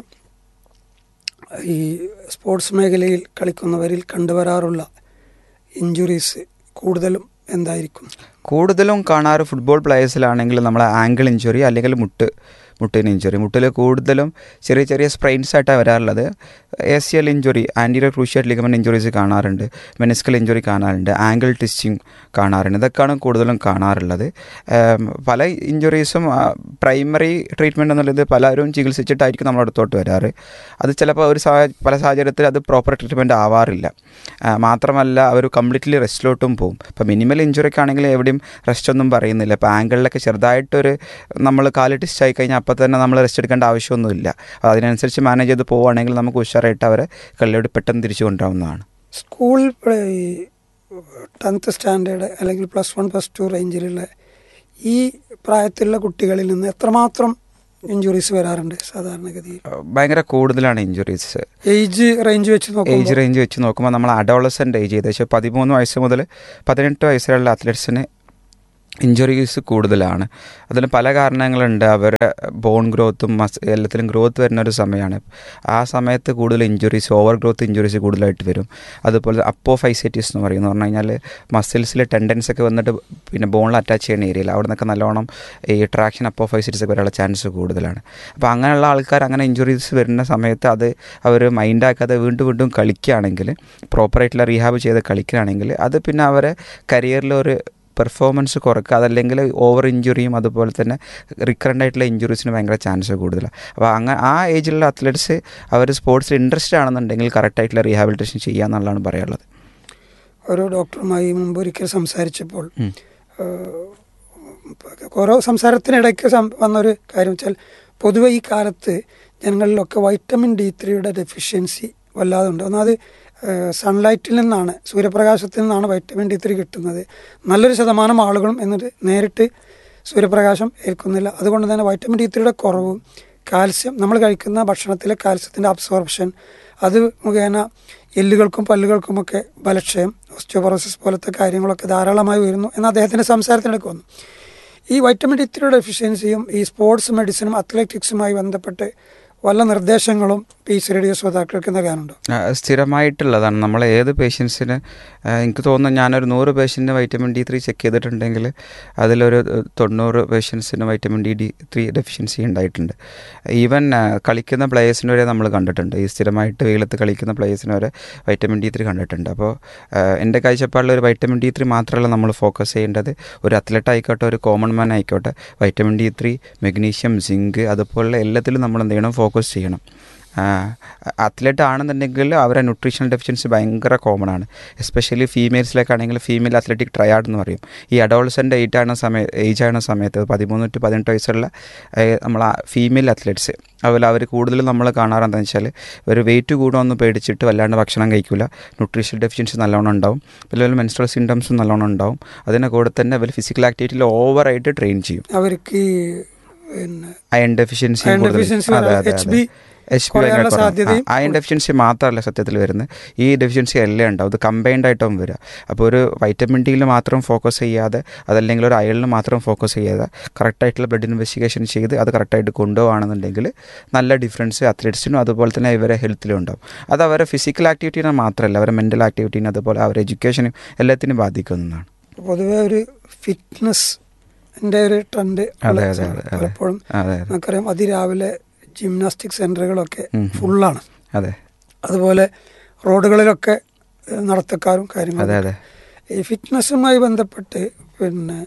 ഈ സ്പോർട്സ് മേഖലയിൽ കളിക്കുന്നവരിൽ കണ്ടുവരാറുള്ള ഇഞ്ചുറീസ് കൂടുതലും എന്തായിരിക്കും കൂടുതലും കാണാറ് ഫുട്ബോൾ പ്ലേയേഴ്സിലാണെങ്കിൽ നമ്മളെ ആംഗിൾ ഇഞ്ചുറി അല്ലെങ്കിൽ മുട്ട് മുട്ടിന് ഇഞ്ചുറി മുട്ടിൽ കൂടുതലും ചെറിയ ചെറിയ സ്പ്രെയിൻസ് ആയിട്ടാണ് വരാറുള്ളത് A C L injury anterior cruciate ligament injuries കാണാറുണ്ട് മെനിസ്കൽ ഇഞ്ചുറി കാണാറുണ്ട് ആംഗിൾ ട്വിസ്റ്റിംഗ് കാണാറുണ്ട് ഇതൊക്കെയാണ് കൂടുതലും കാണാറുള്ളത് ഏം, പല ഇഞ്ചുറീസും പ്രൈമറി ട്രീറ്റ്മെൻറ്റ് എന്നുള്ളത് പലരും ചികിത്സിച്ചിട്ടായിരിക്കും നമ്മുടെ അടുത്തോട്ട് വരാറ് അത് ചിലപ്പോൾ ഒരു സാ പല സാഹചര്യത്തിൽ അത് പ്രോപ്പർ ട്രീറ്റ്മെൻറ്റ് ആവാറില്ല ആ, മാത്രമല്ല അവർ കംപ്ലീറ്റ്ലി റെസ്റ്റിലോട്ടും പോകും ഇപ്പോൾ മിനിമൽ ഇഞ്ചുറിക്ക് ആണെങ്കിൽ എവിടെയും റെസ്റ്റ് ഒന്നും പറയുന്നില്ല ഇപ്പോൾ ആംഗിളിലൊക്കെ ചെറുതായിട്ടൊരു നമ്മൾ കാല് ടിസ്റ്റ് ആയി കഴിഞ്ഞാൽ അപ്പോൾ തന്നെ നമ്മൾ റെസ്റ്റ് എടുക്കേണ്ട ആവശ്യമൊന്നുമില്ല അപ്പോൾ അതിനനുസരിച്ച് മാനേജ് ചെയ്ത് പോവുകയാണെങ്കിൽ നമുക്ക് ഉഷാറായിട്ട് അവരെ കളിയോട് പെട്ടെന്ന് തിരിച്ചു കൊണ്ടുവരാവുന്നതാണ് സ്കൂൾ പ്ര- ഈ ടെൻത്ത് സ്റ്റാൻഡേർഡ് അല്ലെങ്കിൽ പ്ലസ് വൺ പ്ലസ് ടു റേഞ്ചിലുള്ള ഈ പ്രായത്തിലുള്ള കുട്ടികളിൽ നിന്ന് എത്രമാത്രം ഇഞ്ചുറീസ് വരാറുണ്ട് സാധാരണഗതിയിൽ ഭയങ്കര കൂടുതലാണ് ഇഞ്ചുറീസ് ഏജ് റേഞ്ച് വെച്ച് ഏജ് നോക്കുമ്പോൾ റേഞ്ച് വെച്ച് നോക്കുമ്പോൾ നമ്മൾ അഡോളസൻ്റ് ഏജ് ഏകദേശം പതിമൂന്ന് വയസ്സ് മുതൽ പതിനെട്ട് വയസ്സുള്ള അത്ലറ്റ്സിന് ഇഞ്ചുറീസ് കൂടുതലാണ് അതിന് പല കാരണങ്ങളുണ്ട് അവരുടെ ബോൺ ഗ്രോത്തും മസ് എല്ലാത്തിലും ഗ്രോത്ത് വരുന്ന ഒരു സമയമാണ് ആ സമയത്ത് കൂടുതൽ ഇഞ്ചുറീസ് ഓവർ ഗ്രോത്ത് ഇഞ്ചുറീസ് കൂടുതലായിട്ട് വരും അതുപോലെ അപ്പോഫൈസൈറ്റിസ് എന്ന് പറയുന്നത് പറഞ്ഞു കഴിഞ്ഞാൽ മസിൽസിൽ ടെൻഡൻസ് ഒക്കെ വന്നിട്ട് പിന്നെ ബോണിൽ അറ്റാച്ച് ചെയ്യുന്ന ഏരിയയിൽ അവിടെ നിന്നൊക്കെ നല്ലോണം ഈ ട്രാക്ഷൻ അപ്പോഫൈസൈറ്റിസ് ഒക്കെ വരാനുള്ള ചാൻസ് കൂടുതലാണ് അപ്പോൾ അങ്ങനെയുള്ള ആൾക്കാർ അങ്ങനെ ഇഞ്ചുറീസ് വരുന്ന സമയത്ത് അത് അവർ മൈൻഡാക്കാതെ വീണ്ടും വീണ്ടും കളിക്കുകയാണെങ്കിൽ പ്രോപ്പറായിട്ടുള്ള റീഹാബ് ചെയ്ത് കളിക്കുകയാണെങ്കിൽ അത് പിന്നെ അവരെ കരിയറിൽ ഒരു പെർഫോമൻസ് കുറക്കുക അതല്ലെങ്കിൽ ഓവർ ഇഞ്ചുറിയും അതുപോലെ തന്നെ റിക്കറൻ്റ് ആയിട്ടുള്ള ഇഞ്ചുറീസിന് ഭയങ്കര ചാൻസ് കൂടുതലാണ് അപ്പോൾ അങ്ങനെ ആ ഏജിലുള്ള അത്ലറ്റ്സ് അവർ സ്പോർട്സിൽ ഇൻട്രസ്റ്റ് ആണെന്നുണ്ടെങ്കിൽ കറക്റ്റായിട്ടുള്ള റീഹാബിലിറ്റേഷൻ ചെയ്യുക എന്നുള്ളതാണ് പറയാനുള്ളത് ഓരോ ഡോക്ടറുമായി മുമ്പ് ഒരിക്കൽ സംസാരിച്ചപ്പോൾ ഉം. ഏഹ്, ഓരോ സംസാരത്തിനിടയ്ക്ക് സം- വന്നൊരു കാര്യം വെച്ചാൽ പൊതുവെ ഈ കാലത്ത് ജനങ്ങളിലൊക്കെ വൈറ്റമിൻ ഡി ത്രീയുടെ ഡെഫിഷ്യൻസി വല്ലാതെ ഉണ്ട് ഒന്നാമത് സൺലൈറ്റിൽ നിന്നാണ് സൂര്യപ്രകാശത്തിൽ നിന്നാണ് വൈറ്റമിൻ ഡി ത്രീ കിട്ടുന്നത് നല്ലൊരു ശതമാനം ആളുകളും എന്നിട്ട് നേരിട്ട് സൂര്യപ്രകാശം ഏൽക്കുന്നില്ല അതുകൊണ്ട് തന്നെ വൈറ്റമിൻ ഡി ത്രീയുടെ കുറവും കാൽസ്യം നമ്മൾ കഴിക്കുന്ന ഭക്ഷണത്തിലെ കാൽസ്യത്തിൻ്റെ അബ്സോർപ്ഷൻ അത് മുഖേന എല്ലുകൾക്കും പല്ലുകൾക്കുമൊക്കെ ബലക്ഷയം ഓസ്റ്റിയോപൊറോസിസ് പോലത്തെ കാര്യങ്ങളൊക്കെ ധാരാളമായി വരുന്നു എന്ന് അദ്ദേഹത്തിൻ്റെ സംസാരത്തിനിടയ്ക്ക് വന്നു ഈ വൈറ്റമിൻ ഡി ത്രീയുടെ ഡെഫിഷ്യൻസിയും ഈ സ്പോർട്സ് മെഡിസിനും അത്ലറ്റിക്സുമായി ബന്ധപ്പെട്ട് വല്ല നിർദ്ദേശങ്ങളും പി സി റേഡിയോ ശ്രോതാക്കൾക്ക് നൽകാനുണ്ടോ ആ, സ്ഥിരമായിട്ടുള്ളതാണ് നമ്മൾ ഏത് പേഷ്യൻസിന് എനിക്ക് തോന്നുന്നു ഞാനൊരു നൂറ് പേഷ്യൻറ്റിന് വൈറ്റമിൻ ഡി ത്രീ ചെക്ക് ചെയ്തിട്ടുണ്ടെങ്കിൽ അതിലൊരു ഏഹ്, തൊണ്ണൂറ് പേഷ്യൻസിന് vitamin D D three deficiency ഉണ്ടായിട്ടുണ്ട് ഈവൻ ആ, കളിക്കുന്ന പ്ലേയേഴ്സിന് വരെ നമ്മൾ കണ്ടിട്ടുണ്ട് ഈ സ്ഥിരമായിട്ട് വെയിലത്ത് കളിക്കുന്ന പ്ലേയേഴ്സിന് വരെ വൈറ്റമിൻ ഡി ത്രീ കണ്ടിട്ടുണ്ട് അപ്പോൾ എൻ്റെ കാഴ്ചപ്പാടിൽ ഒരു വൈറ്റമിൻ ഡി ത്രീ മാത്രമല്ല നമ്മൾ ഫോക്കസ് ചെയ്യേണ്ടത് ഒരു അത്ലറ്റ് ആയിക്കോട്ടെ ഒരു കോമൺ മാൻ ആയിക്കോട്ടെ vitamin D three magnesium zinc അതുപോലുള്ള എല്ലാത്തിലും നമ്മൾ എന്ത് ചെയ്യണം ഫോക്കസ് ചെയ്യണം അത്ലറ്റ് ആണെന്നുണ്ടെങ്കിൽ അവരെ ന്യൂട്രീഷണൽ ഡെഫിഷ്യൻസി ഭയങ്കര കോമൺ ആണ് എസ്പെഷ്യലി ഫീമെയിൽസിലേക്കാണെങ്കിൽ ഫീമെയിൽ അത്ലറ്റിക് ട്രയാഡ് എന്ന് പറയും ഈ അഡോൾസൻ്റ് ഏജ് ആണ് സമയ ഏജ് ആണ് സമയത്ത് പതിമൂന്ന് ടു പതിനെട്ട് വയസ്സുള്ള നമ്മൾ ഫീമെയിൽ അത്ലറ്റ്സ് അതുപോലെ അവർ കൂടുതലും നമ്മൾ കാണാറെന്താണെന്ന് വെച്ചാൽ ഒരു വെയിറ്റ് കൂടുമെന്ന് പേടിച്ചിട്ട് വല്ലാണ്ട് ഭക്ഷണം കഴിക്കില്ല ന്യൂട്രീഷൻ ഡെഫിഷ്യൻസി നല്ലോണം ഉണ്ടാവും അതുപോലെ മെൻസ്ട്രൽ സിംറ്റംസും നല്ലോണം ഉണ്ടാവും അതിൻ്റെ കൂടെ തന്നെ അവർ ഫിസിക്കൽ ആക്ടിവിറ്റിയിൽ ഓവറായിട്ട് ട്രെയിൻ ചെയ്യും അവർക്ക് ഈ പിന്നെ അയൺ ഡെഫിഷ്യൻസി Iron deficiency വരാം. HB കുറയാനുള്ള സാധ്യതയും അയൺ ഡെഫിഷ്യൻസി മാത്രമല്ല സത്യത്തിൽ വരുന്നത് ഈ ഡെഫിഷ്യൻസി എല്ലാം ഉണ്ടാവും ഇത് കമ്പൈൻഡ് ആയിട്ടും വരിക അപ്പോൾ ഒരു വൈറ്റമിൻ ഡിയിൽ മാത്രം ഫോക്കസ് ചെയ്യാതെ അതല്ലെങ്കിൽ ഒരു അയണിൽ മാത്രം ഫോക്കസ് ചെയ്യാതെ കറക്റ്റായിട്ടുള്ള ബ്ലഡ് ഇൻവെസ്റ്റിഗേഷൻ ചെയ്ത് അത് കറക്റ്റായിട്ട് കൊണ്ടുപോകുകയാണെന്നുണ്ടെങ്കിൽ നല്ല ഡിഫറൻസ് അത്ലറ്റ്സിനും അതുപോലെ തന്നെ ഇവരെ ഹെൽത്തിലും ഉണ്ടാവും അത് അവരെ ഫിസിക്കൽ ആക്ടിവിറ്റീനെ മാത്രമല്ല അവരെ മെൻ്റൽ ആക്ടിവിറ്റീനെ അതുപോലെ അവരെ എഡ്യൂക്കേഷനും എല്ലാത്തിനും ബാധിക്കുന്നതാണ് പൊതുവെ ഒരു ഫിറ്റ്നസ് ഒരു ട്രെൻഡ് അതെ, അതെ, അതെ, അതെ. പലപ്പോഴും അതെ അതെ നമുക്കറിയാം അതിരാവിലെ ജിംനാസ്റ്റിക് സെന്ററുകളൊക്കെ ഉം. ഫുള്ളാണ് അതെ അതുപോലെ റോഡുകളിലൊക്കെ ഏഹ്, നടത്തക്കാരും അതെ കാര്യങ്ങളും അതെ ഈ ഫിറ്റ്നസ്സുമായി ബന്ധപ്പെട്ട് പിന്നെ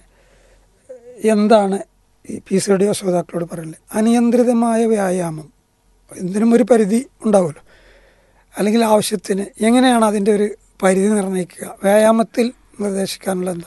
എന്താണ് ഈ പി സി ഡി ശ്രോതാക്കളോട് പറയല് അനിയന്ത്രിതമായ വ്യായാമം എന്തിനും ഒരു പരിധി ഉണ്ടാവുമല്ലോ അല്ലെങ്കിൽ ആവശ്യത്തിന് എങ്ങനെയാണ് അതിൻ്റെ ഒരു പരിധി നിർണ്ണയിക്കുക വ്യായാമത്തിൽ നിർദ്ദേശിക്കാനുള്ള എന്താ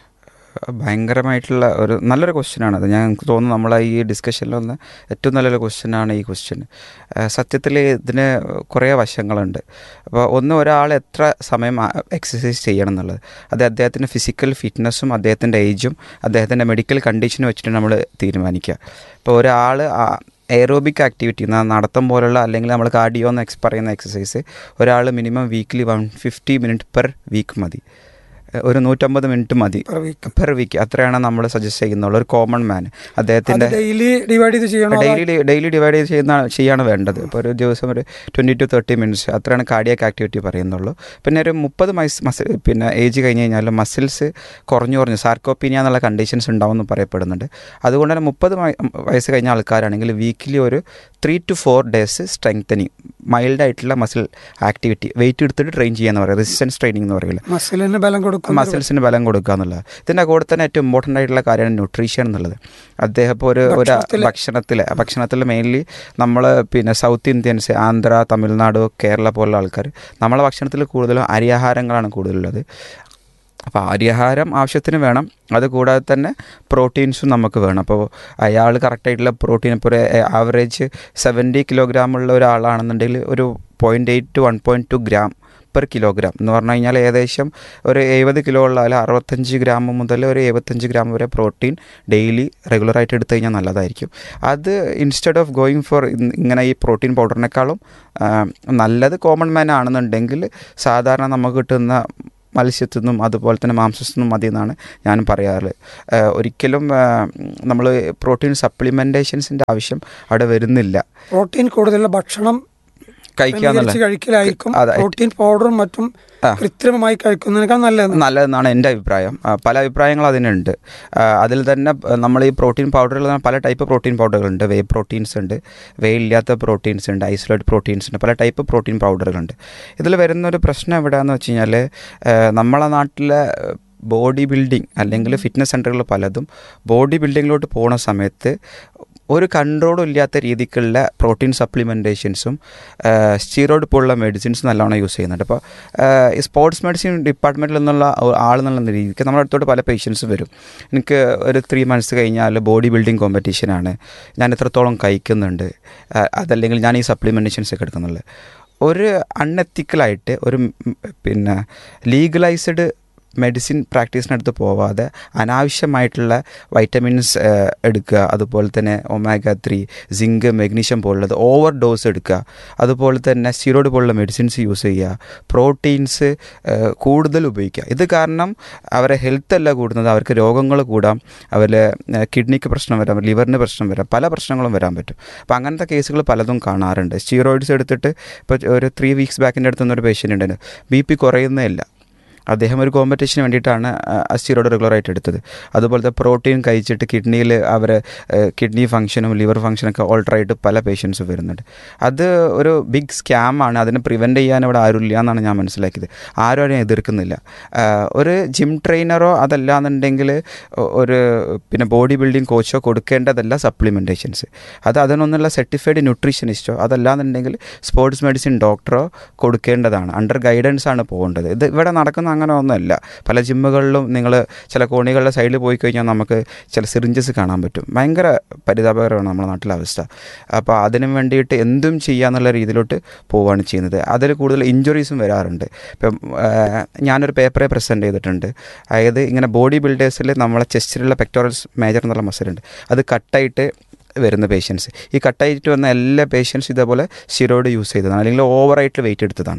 ഭയങ്കരമായിട്ടുള്ള ഒരു നല്ലൊരു ക്വസ്റ്റ്യനാണ് അത് ഞാൻ എനിക്ക് തോന്നുന്നു നമ്മളെ ഈ ഡിസ്കഷനിൽ വന്ന ഏറ്റവും നല്ലൊരു ക്വസ്റ്റ്യനാണ് ഈ ക്വസ്റ്റ്യൻ സത്യത്തിൽ ഇതിന് കുറേ വശങ്ങളുണ്ട് അപ്പോൾ ഒന്ന് ഒരാൾ എത്ര സമയം എക്സസൈസ് ചെയ്യണം എന്നുള്ളത് അത് അദ്ദേഹത്തിൻ്റെ ഫിസിക്കൽ ഫിറ്റ്നസ്സും അദ്ദേഹത്തിൻ്റെ ഏജും അദ്ദേഹത്തിൻ്റെ മെഡിക്കൽ കണ്ടീഷനും വെച്ചിട്ട് നമ്മൾ തീരുമാനിക്കുക ഇപ്പോൾ ഒരാൾ എയറോബിക് ആക്ടിവിറ്റി നടത്തം പോലുള്ള അല്ലെങ്കിൽ നമ്മൾ കാർഡിയോ എന്ന് എക്സ് പറയുന്ന എക്സസൈസ് ഒരാൾ minimum weekly one fifty minute per week മതി ഒരു നൂറ്റമ്പത് മിനിറ്റ് മതി Per week. പെർ വീക്ക് അത്രയാണ് നമ്മൾ സജസ്റ്റ് ചെയ്യുന്നുള്ളൂ ഒരു കോമൺ മാൻ അദ്ദേഹത്തിൻ്റെ ഡെയിലി ഡിവൈഡ് ചെയ്ത് ചെയ്യണോ അതോ ഡെയിലി ഡെയിലി ഡിവൈഡ് ചെയ്ത് ചെയ്യുന്ന ചെയ്യാണ് വേണ്ടത് ഇപ്പോൾ ഒരു ദിവസം ഒരു ട്വൻറ്റി ടു തേർട്ടി മിനിറ്റ്സ് അത്രയാണ് കാർഡിയാക്ക് ആക്ടിവിറ്റി പറയുന്നുള്ളൂ പിന്നെ ഒരു മുപ്പത് മൈസ് മസിൽ പിന്നെ ഏജ് കഴിഞ്ഞ് കഴിഞ്ഞാൽ മസിൽസ് കുറഞ്ഞു കുറഞ്ഞു സാർക്കോപ്പീനിയ എന്നുള്ള കണ്ടീഷൻസ് ഉണ്ടാവുമെന്ന് പറയപ്പെടുന്നുണ്ട് അതുകൊണ്ട് തന്നെ മുപ്പത് വയസ്സ് കഴിഞ്ഞ ആൾക്കാരാണെങ്കിൽ വീക്കിലി ഒരു three to four days strengthening mild ആയിട്ടുള്ള മസിൽ ആക്ടിവിറ്റി വെയിറ്റ് എടുത്തിട്ട് ട്രെയിൻ ചെയ്യാന്ന് പറയുക റെസിസ്റ്റൻസ് ട്രെയിനിങ് എന്ന് പറയുന്നത് മസിലിന് ബലം കൊടുക്കും മസിൽസിന് ബലം കൊടുക്കുക എന്നുള്ളത് ഇതിൻ്റെ കൂടെ തന്നെ ഏറ്റവും ഇമ്പോർട്ടൻ്റ് ആയിട്ടുള്ള കാര്യമാണ് ന്യൂട്രീഷൻ എന്നുള്ളത് അദ്ദേഹം ഇപ്പോൾ ഒരു ഒരു ഭക്ഷണത്തില്- ഭക്ഷണത്തിൽ ഭക്ഷണത്തിൽ മെയിൻലി നമ്മൾ പിന്നെ സൗത്ത് ഇന്ത്യൻസ് ആന്ധ്ര തമിഴ്നാട് കേരള പോലുള്ള ആൾക്കാർ നമ്മളെ ഭക്ഷണത്തിൽ കൂടുതലും അരിയാഹാരങ്ങളാണ് കൂടുതലുള്ളത് അപ്പോൾ അരിയാഹാരം ആവശ്യത്തിന് വേണം അതുകൂടാതെ തന്നെ പ്രോട്ടീൻസും നമുക്ക് വേണം അപ്പോൾ അയാൾ കറക്റ്റായിട്ടുള്ള പ്രോട്ടീൻ ഇപ്പോൾ ഒരു ആവറേജ് സെവൻറ്റി കിലോഗ്രാം ഉള്ള ഒരാളാണെന്നുണ്ടെങ്കിൽ ഒരു point eight to one point two gram per kilogram എന്ന് പറഞ്ഞു കഴിഞ്ഞാൽ ഏകദേശം ഒരു എഴുപത് കിലോ ഉള്ള അതിൽ അറുപത്തഞ്ച് ഗ്രാം മുതൽ ഒരു എഴുപത്തഞ്ച് ഗ്രാം വരെ പ്രോട്ടീൻ ഡെയിലി റെഗുലറായിട്ട് എടുത്തു കഴിഞ്ഞാൽ നല്ലതായിരിക്കും അത് ഇൻസ്റ്റെഡ് ഓഫ് ഗോയിങ് ഫോർ ഇങ്ങനെ ഈ പ്രോട്ടീൻ പൗഡറിനേക്കാളും ആ, നല്ലത് കോമൺ മാൻ ആണെന്നുണ്ടെങ്കിൽ സാധാരണ നമുക്ക് കിട്ടുന്ന മത്സ്യത്തിൽ നിന്നും അതുപോലെ തന്നെ മാംസത്തിൽ നിന്നും മതി എന്നാണ് ഞാൻ പറയാറ് ആ, ഒരിക്കലും നമ്മൾ പ്രോട്ടീൻ സപ്ലിമെൻറ്റേഷൻസിൻ്റെ ആവശ്യം അവിടെ വരുന്നില്ല പ്രോട്ടീൻ കൂടുതലുള്ള ഭക്ഷണം കഴിക്കുക ക്രമീകരിച്ച് എന്നുള്ള കഴിക്കലായിരിക്കും അതെ. പ്രോട്ടീൻ പൗഡറും മറ്റും ആ. കൃത്രിമമായി കഴിക്കുന്നതിനേക്കാൾ നല്ലത് നല്ലതെന്നാണ് എൻ്റെ അഭിപ്രായം ആ, പല അഭിപ്രായങ്ങളും അതിനുണ്ട് ആ, അതിൽ തന്നെ പ- നമ്മൾ ഈ പ്രോട്ടീൻ പൗഡറുകൾ പല ടൈപ്പ് പ്രോട്ടീൻ പൗഡറുകളുണ്ട് വേ പ്രോട്ടീൻസ് ഉണ്ട് വേ ഇല്ലാത്ത പ്രോട്ടീൻസ് ഉണ്ട് ഐസൊലേറ്റ് പ്രോട്ടീൻസ് ഉണ്ട് പല ടൈപ്പ് പ്രോട്ടീൻ പൗഡറുകളുണ്ട് ഇതിൽ വരുന്നൊരു പ്രശ്നം എവിടെയാണെന്ന് വെച്ച് കഴിഞ്ഞാൽ നമ്മളെ നാട്ടിലെ ബോഡി ബിൽഡിംഗ് അല്ലെങ്കിൽ ഫിറ്റ്നസ് സെൻ്ററുകൾ പലതും ബോഡി ബിൽഡിങ്ങിലോട്ട് പോണ സമയത്ത് ഒരു കൺട്രോളും ഇല്ലാത്ത രീതിക്കുള്ള പ്രോട്ടീൻ സപ്ലിമെൻറ്റേഷൻസും സ്റ്റീറോയിഡ് പോലുള്ള മെഡിസിൻസും നല്ലോണം യൂസ് ചെയ്യുന്നുണ്ട് അപ്പോൾ ഈ സ്പോർട്സ് മെഡിസിൻ ഡിപ്പാർട്ട്മെൻറ്റിൽ നിന്നുള്ള ആളെന്നുള്ള രീതിക്ക് നമ്മുടെ അടുത്തോട്ട് പല പേഷ്യൻസ് വരും എനിക്ക് ഒരു ത്രീ മന്ത്സ് കഴിഞ്ഞാൽ ബോഡി ബിൽഡിംഗ് കോമ്പറ്റീഷനാണ് ഞാൻ എത്രത്തോളം കഴിക്കുന്നുണ്ട് ആ, അതല്ലെങ്കിൽ ഞാൻ ഈ സപ്ലിമെൻറ്റേഷൻസ് ഒക്കെ എടുക്കുന്നുള്ളത് ഒരു അൺഎത്തിക്കലായിട്ട് ഒരു ഉം, പിന്നെ ലീഗലൈസ്ഡ് മെഡിസിൻ പ്രാക്ടീസിനടുത്ത് പോവാതെ അനാവശ്യമായിട്ടുള്ള വൈറ്റമിൻസ് എടുക്കുക അതുപോലെ തന്നെ ഒമാഗ ത്രീ സിങ്ക് മെഗ്നീഷ്യം പോലുള്ളത് ഓവർ ഡോസ് എടുക്കുക അതുപോലെ തന്നെ സ്റ്റിറോയിഡ് പോലുള്ള മെഡിസിൻസ് യൂസ് ചെയ്യുക പ്രോട്ടീൻസ് കൂടുതൽ ഉപയോഗിക്കുക ഇത് കാരണം അവരെ ഹെൽത്ത് അല്ല കൂടുന്നത് അവർക്ക് രോഗങ്ങൾ കൂടാം അവരെ കിഡ്നിക്ക് പ്രശ്നം വരാം ലിവറിന് പ്രശ്നം വരാം പല പ്രശ്നങ്ങളും വരാൻ പറ്റും അപ്പോൾ അങ്ങനത്തെ കേസുകൾ പലതും കാണാറുണ്ട് സ്റ്റീറോയിഡ്സ് എടുത്തിട്ട് ഇപ്പോൾ ഒരു ത്രീ വീക്സ് ബാക്കിൻ്റെ അടുത്ത് ഒരു പേഷ്യൻ്റ് ഉണ്ടായിരുന്നു ബി പി കുറയുന്നേ ഇല്ല അദ്ദേഹം ഒരു കോമ്പറ്റീഷന് വേണ്ടിയിട്ടാണ് അസ്റ്റീറോയിഡ് റെഗുലറായിട്ട് എടുത്തത് അതുപോലത്തെ പ്രോട്ടീൻ കഴിച്ചിട്ട് കിഡ്നിയിൽ അവർ കിഡ്നി ഫംഗ്ഷനും ലിവർ ഫംഗ്ഷനൊക്കെ ഓൾട്ടറായിട്ട് പല പേഷ്യൻസും വരുന്നുണ്ട് അത് ഒരു ബിഗ് സ്കാമാണ് അതിനെ പ്രിവെൻറ്റ് ചെയ്യാൻ ഇവിടെ ആരുമില്ല എന്നാണ് ഞാൻ മനസ്സിലാക്കിയത് ആരും അതിനെ എതിർക്കുന്നില്ല ആ, ഒരു ജിം ട്രെയിനറോ അതല്ല എന്നുണ്ടെങ്കിൽ ഒരു പിന്നെ ബോഡി ബിൽഡിംഗ് കോച്ചോ കൊടുക്കേണ്ടതല്ല സപ്ലിമെൻറ്റേഷൻസ് അത് അതിനൊന്നുള്ള സർട്ടിഫൈഡ് ന്യൂട്രീഷനിസ്റ്റോ അതല്ലാന്നുണ്ടെങ്കിൽ സ്പോർട്സ് മെഡിസിൻ ഡോക്ടറോ കൊടുക്കേണ്ടതാണ് അണ്ടർ ഗൈഡൻസ് ആണ് പോകേണ്ടത് ഇത് ഇവിടെ നടക്കുന്ന അങ്ങനെ ഒന്നുമല്ല പല ജിമ്മുകളിലും നിങ്ങൾ ചില കോണികളുടെ സൈഡിൽ പോയി കഴിഞ്ഞാൽ നമുക്ക് ചില സിറിഞ്ചസ് കാണാൻ പറ്റും ഭയങ്കര പരിതാപകരമാണ് നമ്മുടെ നാട്ടിലെ അവസ്ഥ അപ്പോൾ അതിന് വേണ്ടിയിട്ട് എന്തും ചെയ്യാന്നുള്ള രീതിയിലോട്ട് പോവുകയാണ് ചെയ്യുന്നത് അതിൽ കൂടുതൽ ഇഞ്ചുറീസും വരാറുണ്ട് ഇപ്പം ആ, ഞാനൊരു പേപ്പറെ പ്രസൻറ്റ് ചെയ്തിട്ടുണ്ട് അതായത് ഇങ്ങനെ ബോഡി ബിൽഡേഴ്സിൽ നമ്മളെ ചെസ്റ്റിലുള്ള പെക്ടോറൽസ് മേജർ എന്നുള്ള മസിലുണ്ട് അത് കട്ടായിട്ട് വരുന്ന പേഷ്യൻസ് ഈ കട്ടായിട്ട് വന്ന എല്ലാ പേഷ്യൻസും ഇതേപോലെ സ്റ്റിറോയിഡ് യൂസ് ചെയ്തതാണ് അല്ലെങ്കിൽ ഓവറായിട്ട് വെയിറ്റ് എടുത്തതാണ്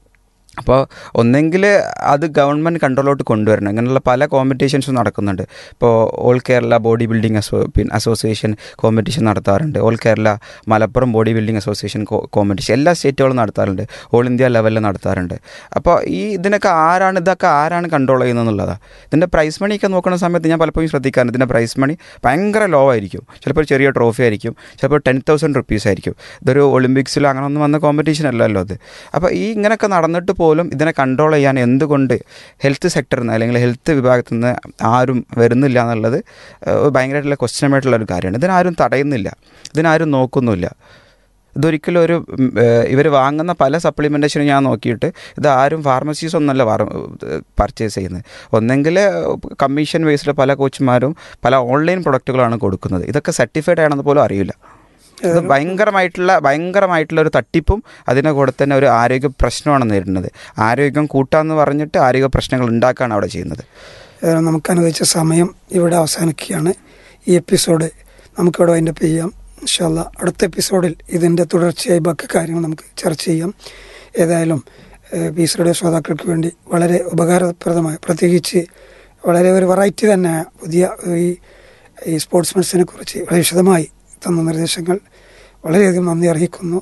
അപ്പോൾ ഒന്നെങ്കിൽ അത് ഗവൺമെൻറ് കൺട്രോളിലോട്ട് കൊണ്ടുവരണം ഇങ്ങനെയുള്ള പല കോമ്പറ്റീഷൻസും നടക്കുന്നുണ്ട് ഇപ്പോൾ ഓൾ കേരള ബോഡി ബിൽഡിംഗ് അസോ പിന്നെ അസോസിയേഷൻ കോമ്പറ്റീഷൻ നടത്താറുണ്ട് all Kerala Malappuram body building association competition എല്ലാ സ്റ്റേറ്റുകളും നടത്താറുണ്ട് ഓൾ ഇന്ത്യ ലെവലിൽ നടത്താറുണ്ട് അപ്പോൾ ഈ ഇതിനൊക്കെ ആരാണ് ഇതൊക്കെ ആരാണ് കൺട്രോൾ ചെയ്യുന്നത് എന്നുള്ളതാണ് ഇതിൻ്റെ പ്രൈസ് മണിയൊക്കെ നോക്കുന്ന സമയത്ത് ഞാൻ പലപ്പോഴും ശ്രദ്ധിക്കാറുണ്ട് ഇതിൻ്റെ പ്രൈസ് മണി ഭയങ്കര ലോ ആയിരിക്കും ചിലപ്പോൾ ഒരു ചെറിയ ട്രോഫി ആയിരിക്കും ചിലപ്പോൾ ടെൻ തൗസൻഡ് റുപ്പീസ് ആയിരിക്കും ഇതൊരു ഒളിമ്പിക്സിലോ അങ്ങനെ ഒന്നും വന്ന കോമ്പറ്റീഷൻ അല്ലല്ലോ അത് അപ്പോൾ ഈ ഇങ്ങനെയൊക്കെ നടന്നിട്ട് പോകുമ്പോൾ പോലും ഇതിനെ കൺട്രോൾ ചെയ്യാൻ എന്തുകൊണ്ട് ഹെൽത്ത് സെക്ടറിൽ നിന്ന് അല്ലെങ്കിൽ ഹെൽത്ത് വിഭാഗത്തിൽ നിന്ന് ആരും വരുന്നില്ല എന്നുള്ളത് ഏഹ്, ഭയങ്കരമായിട്ടുള്ള ക്വസ്റ്റ്യനായിട്ടുള്ള ഒരു കാര്യമാണ് ഇതിനാരും തടയുന്നില്ല ഇതിനാരും നോക്കുന്നില്ല ഇതൊരിക്കലും ഒരു ഇവർ വാങ്ങുന്ന പല സപ്ലിമെൻറ്റേഷനും ഞാൻ നോക്കിയിട്ട് ഇത് ആരും ഫാർമസീസ് ഒന്നല്ല പർച്ചേസ് ചെയ്യുന്നത് ഒന്നെങ്കിൽ കമ്മീഷൻ ബേസ്ഡ് പല കോച്ചുമാരും പല ഓൺലൈൻ പ്രൊഡക്റ്റുകളാണ് കൊടുക്കുന്നത് ഇതൊക്കെ സർട്ടിഫൈഡ് ആണെന്ന് പോലും അറിയില്ല ഇത് ഭയങ്കരമായിട്ടുള്ള ഭയങ്കരമായിട്ടുള്ള ഒരു തട്ടിപ്പും അതിൻ്റെ കൂടെ തന്നെ ഒരു ആരോഗ്യ പ്രശ്നമാണ് നേരിടുന്നത് ആരോഗ്യം കൂട്ടാന്ന് പറഞ്ഞിട്ട് ആരോഗ്യ പ്രശ്നങ്ങൾ ഉണ്ടാക്കുകയാണ് അവിടെ ചെയ്യുന്നത് ഏതായാലും നമുക്ക് അനുവദിച്ച സമയം ഇവിടെ അവസാനിക്കുകയാണ് ഈ എപ്പിസോഡ് നമുക്കിവിടെ വൈൻഡപ്പ് ചെയ്യാം ഇൻഷാല്ല അടുത്ത എപ്പിസോഡിൽ ഇതിൻ്റെ തുടർച്ചയായി ബാക്കി കാര്യങ്ങൾ നമുക്ക് ചർച്ച ചെയ്യാം ഏതായാലും ബീസറുടെ ശ്രോതാക്കൾക്ക് വേണ്ടി വളരെ ഉപകാരപ്രദമായ പ്രത്യേകിച്ച് വളരെ ഒരു വെറൈറ്റി തന്നെ പുതിയ ഈ ഈ സ്പോർട്സ് മെഡിസിനെ കുറിച്ച് വളരെ വിശദമായി തന്ന നിർദ്ദേശങ്ങൾ വളരെയധികം നന്ദി അർഹിക്കുന്നു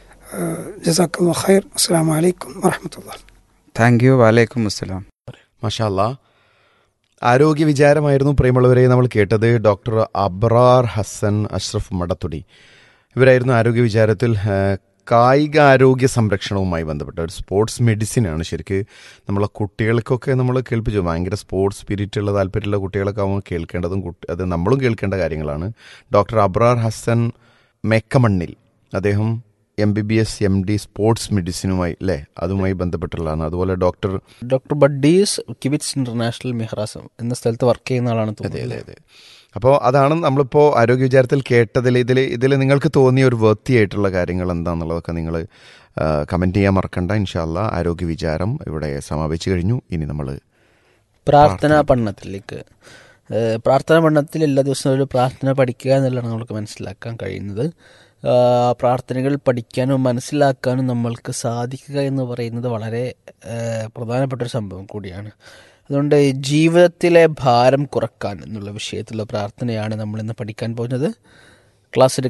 ജസാഖ് ഖൈർ അസ്സാം വലൈക്കും വാഹമത്തുള്ള താങ്ക് യു വാലേക്കും അസ്സലാം മഷാല്ല ആരോഗ്യ വിചാരമായിരുന്നു പ്രിയമുള്ളവരെ നമ്മൾ കേട്ടത് ഡോക്ടർ അബ്രാർ ഹസൻ അഷ്റഫ് മടത്തുടി ഇവരായിരുന്നു ആരോഗ്യ വിചാരത്തിൽ ആ, കായിക ആരോഗ്യ സംരക്ഷണവുമായി ബന്ധപ്പെട്ട ഒരു സ്പോർട്സ് മെഡിസിനാണ് ശരിക്ക് നമ്മളെ കുട്ടികൾക്കൊക്കെ നമ്മൾ കേൾപ്പിച്ചു ഭയങ്കര സ്പോർട്സ് സ്പിരിറ്റ് ഉള്ള താല്പര്യമുള്ള കുട്ടികളൊക്കെ ആവുമ്പോൾ കേൾക്കേണ്ടതും കുട്ടി- അത് നമ്മളും കേൾക്കേണ്ട കാര്യങ്ങളാണ് ഡോക്ടർ അബ്രാർ ഹസൻ മേക്കമണ്ണിൽ അദ്ദേഹം M B B S M D sports മെഡിസിനുമായി അല്ലേ അതുമായി ബന്ധപ്പെട്ടുള്ളതാണ് അതുപോലെ ഡോക്ടർ ഡോക്ടർ ബഡ്ഡീസ് കിബിറ്റ്സ് ഇന്റർനാഷണൽ മെഹ്റാസം എന്ന സ്ഥലത്ത് വർക്ക് ചെയ്യുന്ന ആളാണ് അതെ തോന്നുന്നത് അതെ അതെ അപ്പോൾ അതാണ് നമ്മളിപ്പോൾ ആരോഗ്യ വിചാരത്തിൽ കേട്ടതിൽ ഇതിൽ ഇതിൽ നിങ്ങൾക്ക് തോന്നിയ ഒരു വൃത്തിയായിട്ടുള്ള കാര്യങ്ങൾ എന്താണെന്നുള്ളതൊക്കെ നിങ്ങൾ കമൻറ്റ് ചെയ്യാൻ മറക്കണ്ട ഇൻഷാല്ല ആരോഗ്യ വിചാരം ഇവിടെ സമാപിച്ചു കഴിഞ്ഞു ഇനി നമ്മൾ പ്രാർത്ഥനാ പഠനത്തിലേക്ക് ഏഹ് പ്രാർത്ഥനാ പഠനത്തിൽ എല്ലാ ദിവസവും ഒരു പ്രാർത്ഥന പഠിക്കുക എന്നുള്ളതാണ് നമുക്ക് മനസ്സിലാക്കാൻ കഴിയുന്നത് ആഹ് പ്രാർത്ഥനകൾ പഠിക്കാനും മനസ്സിലാക്കാനും നമ്മൾക്ക് സാധിക്കുക എന്ന് പറയുന്നത് വളരെ ഏഹ് പ്രധാനപ്പെട്ട ഒരു സംഭവം കൂടിയാണ് അതുകൊണ്ട് ജീവിതത്തിലെ ഭാരം കുറക്കാൻ എന്നുള്ള വിഷയത്തിലുള്ള പ്രാർത്ഥനയാണ് നമ്മൾ ഇന്ന് പഠിക്കാൻ പോകുന്നത് ക്ലാസ്